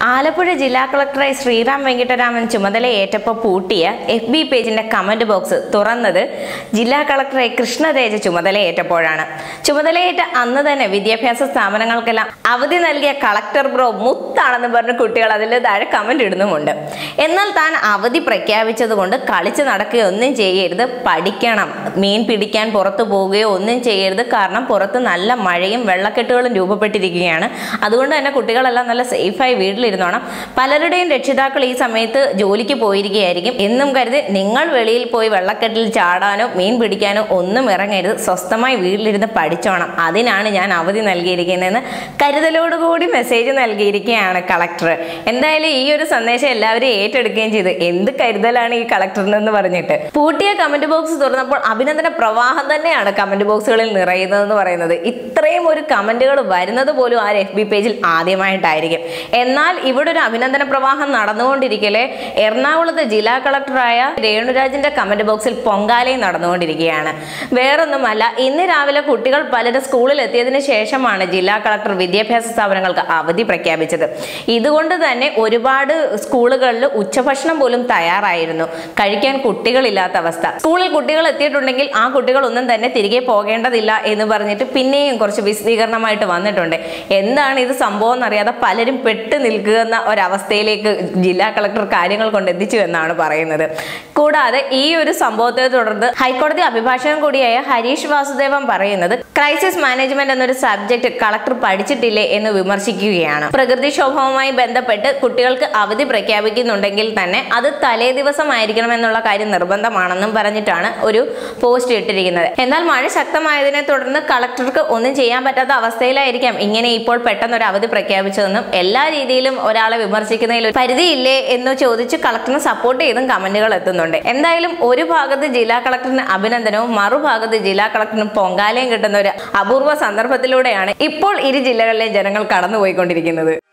ആലപ്പുഴ ജില്ലാ കളക്ടറായി ശ്രീറാം വെങ്കിട്ടരാമൻ ചുമതലയേറ്റപ്പോൾ പൂട്ടിയ എഫ് ബി പേജിന്റെ കമന്റ് ബോക്സ് തുറന്നത് ജില്ലാ കളക്ടറായി കൃഷ്ണതേജ ചുമതലയേറ്റപ്പോഴാണ് ചുമതലയേറ്റ അന്ന് തന്നെ വിദ്യാഭ്യാസ സ്ഥാപനങ്ങൾക്കെല്ലാം അവധി നൽകിയ കളക്ടർ ബ്രോ മുത്താണെന്ന് പറഞ്ഞ് കുട്ടികൾ അതിൽ താഴെ കമന്റ് ഇടുന്നുമുണ്ട് എന്നാൽ താൻ അവധി പ്രഖ്യാപിച്ചതുകൊണ്ട് കളിച്ച് നടക്കുകയോ ഒന്നും ചെയ്യരുത് പഠിക്കണം മീൻ പിടിക്കാൻ പുറത്തു പോവുകയോ ഒന്നും ചെയ്യരുത് കാരണം പുറത്ത് നല്ല മഴയും വെള്ളക്കെട്ടുകളും രൂപപ്പെട്ടിരിക്കുകയാണ് അതുകൊണ്ട് തന്നെ കുട്ടികളെല്ലാം നല്ല സേഫായി വീട്ടിലിരുന്നോണം പലരുടെയും രക്ഷിതാക്കൾ ഈ സമയത്ത് ജോലിക്ക് പോയിരിക്കുകയായിരിക്കും എന്നും കരുതി നിങ്ങൾ വെളിയിൽ പോയി വെള്ളക്കെട്ടിൽ ചാടാനോ മീൻ പിടിക്കാനോ ഒന്നും ഇറങ്ങരുത് സ്വസ്ഥമായി വീട്ടിലിരുന്ന് പഠിച്ചോണം അതിനാണ് ഞാൻ അവധി നൽകിയിരിക്കുന്നതെന്ന് കരുതലോടുകൂടി മെസ്സേജ് നൽകിയിരിക്കുകയാണ് കളക്ടർ എന്തായാലും ഈ ഒരു സന്ദേശം എല്ലാവരും ഏറ്റെടുക്കുകയും ചെയ്തു എന്ത് കരുതലാണ് ഈ കളക്ടറിനെന്ന് പറഞ്ഞിട്ട് പൂട്ടിയ കമന്റ് ബോക്സ് തുറന്നപ്പോൾ അഭിനന്ദന പ്രവാഹം തന്നെയാണ് കമന്റ് ബോക്സുകളിൽ നിറയുന്നതെന്ന് പറയുന്നത് ഇത്രയും ഒരു കമന്റുകൾ വരുന്നത് പോലും ആ എഫ് ബി പേജിൽ ആദ്യമായിട്ടായിരിക്കും എന്നാൽ ഇവിടെ ഒരു അഭിനന്ദന പ്രവാഹം നടന്നുകൊണ്ടിരിക്കലെ എറണാകുളത്ത് ജില്ലാ കളക്ടറായ രേണുരാജിന്റെ കമന്റ് ബോക്സിൽ പൊങ്കാലയും നടന്നുകൊണ്ടിരിക്കുകയാണ് വേറൊന്നുമല്ല ഇന്ന് രാവിലെ കുട്ടികൾ പലരും സ്കൂളിൽ എത്തിയതിനു ശേഷമാണ് ജില്ലാ കളക്ടർ വിദ്യാഭ്യാസ സ്ഥാപനങ്ങൾക്ക് അവധി പ്രഖ്യാപിച്ചത് ഇതുകൊണ്ട് തന്നെ ഒരുപാട് സ്കൂളുകളിൽ ഉച്ചഭക്ഷണം പോലും തയ്യാറായിരുന്നു കഴിക്കാൻ കുട്ടികളില്ലാത്ത അവസ്ഥ സ്കൂളിൽ കുട്ടികൾ എത്തിയിട്ടുണ്ടെങ്കിൽ ആ കുട്ടികൾ ഒന്നും തന്നെ തിരികെ പോകേണ്ടതില്ല എന്ന് പറഞ്ഞിട്ട് പിന്നെയും കുറച്ച് വിശദീകരണമായിട്ട് വന്നിട്ടുണ്ട് എന്താണ് ഇത് സംഭവം എന്നറിയാതെ പലരും പെട്ട് നിൽക്കുന്ന ഒരവസ്ഥയിലേക്ക് ജില്ലാ കളക്ടർ കാര്യങ്ങൾ കൊണ്ട് എത്തിച്ചു എന്നാണ് പറയുന്നത് കൂടാതെ ഈ ഒരു സംഭവത്തെ തുടർന്ന് ഹൈക്കോടതി അഭിഭാഷകൻ കൂടിയായ ഹരീഷ് വാസുദേവൻ പറയുന്നത് ക്രൈസിസ് മാനേജ്മെന്റ് എന്നൊരു സബ്ജക്ട് കളക്ടർ പഠിച്ചിട്ടില്ലേ എന്ന് വിമർശിക്കുകയാണ് പ്രകൃതിക്ഷോഭവുമായി ബന്ധപ്പെട്ട് കുട്ടികൾക്ക് അവധി പ്രഖ്യാപിക്കുന്നുണ്ടെങ്കിൽ തന്നെ അത് തലേ ദിവസമായിരിക്കണം എന്നുള്ള കാര്യം നിർബന്ധമാണെന്നും പറഞ്ഞിട്ടാണ് ഒരു പോസ്റ്റ് ഇട്ടിരിക്കുന്നത് എന്നാൽ മഴ ശക്തമായതിനെ തുടർന്ന് കളക്ടർക്ക് ഒന്നും ചെയ്യാൻ പറ്റാത്ത അവസ്ഥയിലായിരിക്കാം ഇങ്ങനെ ഇപ്പോൾ പെട്ടെന്ന് ഒരു അവധി പ്രഖ്യാപിച്ചതെന്നും എല്ലാ രീതിയിലും ഒരാളെ വിമർശിക്കുന്നതിൽ ഒരു പരിധിയില്ലേ എന്ന് ചോദിച്ച് കളക്ടറിനെ സപ്പോർട്ട് ചെയ്തും കമന്റുകൾ എത്തുന്നുണ്ട് എന്തായാലും ഒരു ഭാഗത്ത് ജില്ലാ കളക്ടറിന് അഭിനന്ദനവും മറുഭാഗത്ത് ജില്ലാ കളക്ടറിന് പൊങ്കാലയും കിട്ടുന്ന ഒരു അപൂർവ സന്ദർഭത്തിലൂടെയാണ് ഇപ്പോൾ ഇരു ജില്ലകളിലെ ജനങ്ങൾ കടന്നുപോയിക്കൊണ്ടിരിക്കുന്നത്